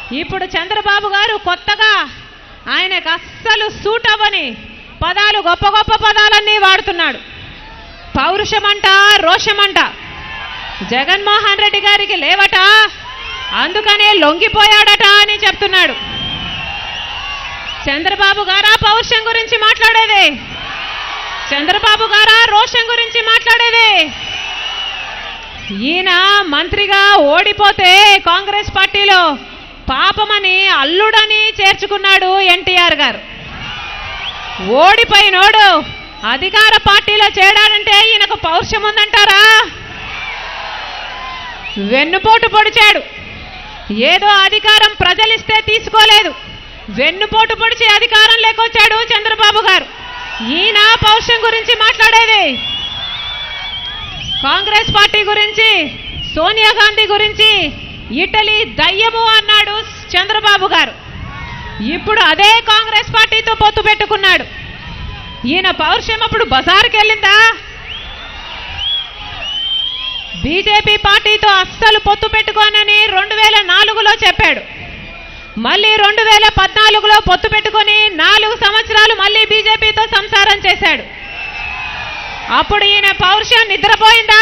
ఇప్పుడు చంద్రబాబు గారు కొత్తగా ఆయనకు అస్సలు సూట్ అవ్వని పదాలు గొప్ప గొప్ప పదాలన్నీ వాడుతున్నాడు పౌరుషమంట రోషమంట జగన్మోహన్ రెడ్డి గారికి లేవట అందుకనే లొంగిపోయాడట అని చెప్తున్నాడు చంద్రబాబు గారా పౌరుషం గురించి మాట్లాడేది చంద్రబాబు గారా రోషం గురించి మాట్లాడేది ఈయన మంత్రిగా ఓడిపోతే కాంగ్రెస్ పార్టీలో పాపమని అల్లుడని చేర్చుకున్నాడు ఎన్టీఆర్ గారు ఓడిపోయినోడు అధికార పార్టీలో చేరాడంటే ఈయనకు పౌరుషం ఉందంటారా వెన్నుపోటు పొడిచాడు ఏదో అధికారం ప్రజలిస్తే తీసుకోలేదు వెన్నుపోటు పొడిచి అధికారం లేకొచ్చాడు చంద్రబాబు గారు ఈయన పౌరుషం గురించి మాట్లాడేది కాంగ్రెస్ పార్టీ గురించి సోనియా గాంధీ గురించి ఇటలీ దయ్యము అన్నాడు చంద్రబాబు గారు ఇప్పుడు అదే కాంగ్రెస్ పార్టీతో పొత్తు పెట్టుకున్నాడు ఈయన పౌరుషం అప్పుడు బజార్కి వెళ్ళిందా బీజేపీ పార్టీతో అస్సలు పొత్తు పెట్టుకోనని రెండు వేల నాలుగులో చెప్పాడు మళ్ళీ రెండు వేల పద్నాలుగులో పొత్తు పెట్టుకొని నాలుగు సంవత్సరాలు మళ్ళీ బీజేపీతో సంసారం చేశాడు అప్పుడు ఈయన పౌరుషం నిద్రపోయిందా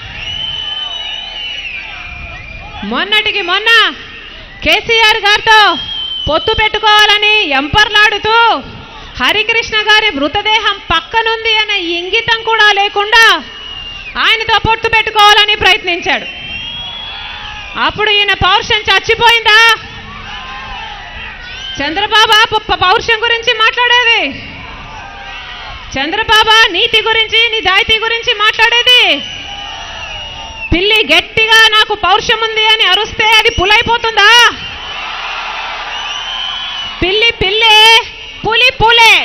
మొన్నటికి మొన్న కేసీఆర్ గారితో పొత్తు పెట్టుకోవాలని ఎంపర్లాడుతూ హరికృష్ణ గారి మృతదేహం పక్కనుంది అనే ఇంగితం కూడా లేకుండా ఆయనతో పొత్తు పెట్టుకోవాలని ప్రయత్నించాడు అప్పుడు ఈయన పౌరుషం చచ్చిపోయిందా చంద్రబాబు ప- పౌరుషం గురించి మాట్లాడేది చంద్రబాబు నీతి గురించి నిజాయితీ గురించి మాట్లాడేది పిల్లి గట్టిగా నాకు పౌరుషం ఉంది అని అరుస్తే అది పులైపోతుందా పిల్లి పిల్లే పులి పులే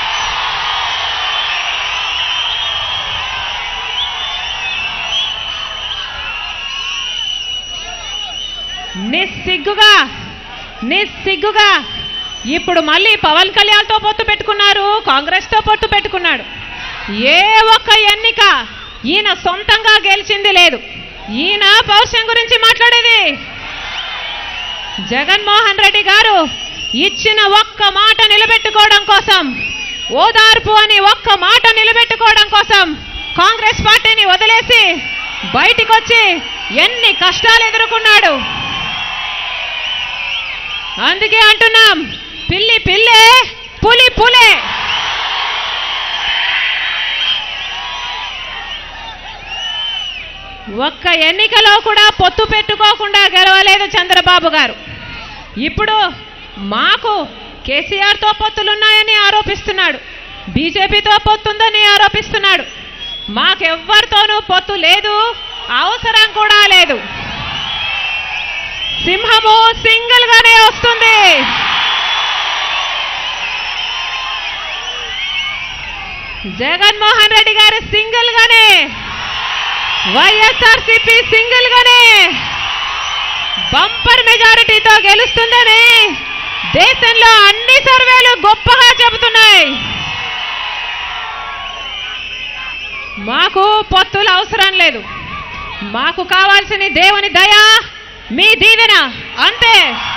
నిస్సిగ్గుగా నిస్సిగ్గుగా ఇప్పుడు మళ్ళీ పవన్ కళ్యాణ్తో పొత్తు పెట్టుకున్నారు కాంగ్రెస్తో పొత్తు పెట్టుకున్నాడు ఏ ఒక్క ఎన్నిక ఈయన సొంతంగా గెలిచింది లేదు ఈయన పౌరుషం గురించి మాట్లాడేది జగన్మోహన్ రెడ్డి గారు ఇచ్చిన ఒక్క మాట నిలబెట్టుకోవడం కోసం ఓదార్పు అని ఒక్క మాట నిలబెట్టుకోవడం కోసం కాంగ్రెస్ పార్టీని వదిలేసి బయటికి వచ్చి ఎన్ని కష్టాలు ఎదుర్కొన్నాడు అందుకే అంటున్నాం పిల్లి పిల్లే పులి పులే ఒక్క ఎన్నికలో కూడా పొత్తు పెట్టుకోకుండా గెలవలేదు చంద్రబాబు గారు ఇప్పుడు మాకు కేసీఆర్తో పొత్తులున్నాయని ఆరోపిస్తున్నాడు బీజేపీతో పొత్తుందని ఆరోపిస్తున్నాడు మాకెవ్వరితోనూ పొత్తు లేదు అవసరం కూడా లేదు సింహము సింగిల్ గానే వస్తుంది జగన్మోహన్ రెడ్డి గారు సింగిల్ గానే వైఎస్ఆర్సిపి సింగిల్ గానే బంపర్ మెజారిటీతో గెలుస్తుందని దేశంలో అన్ని సర్వేలు గొప్పగా చెబుతున్నాయి మాకు పొత్తులు అవసరం లేదు మాకు కావాల్సిన దేవుని దయ మీ దీవెన అంతే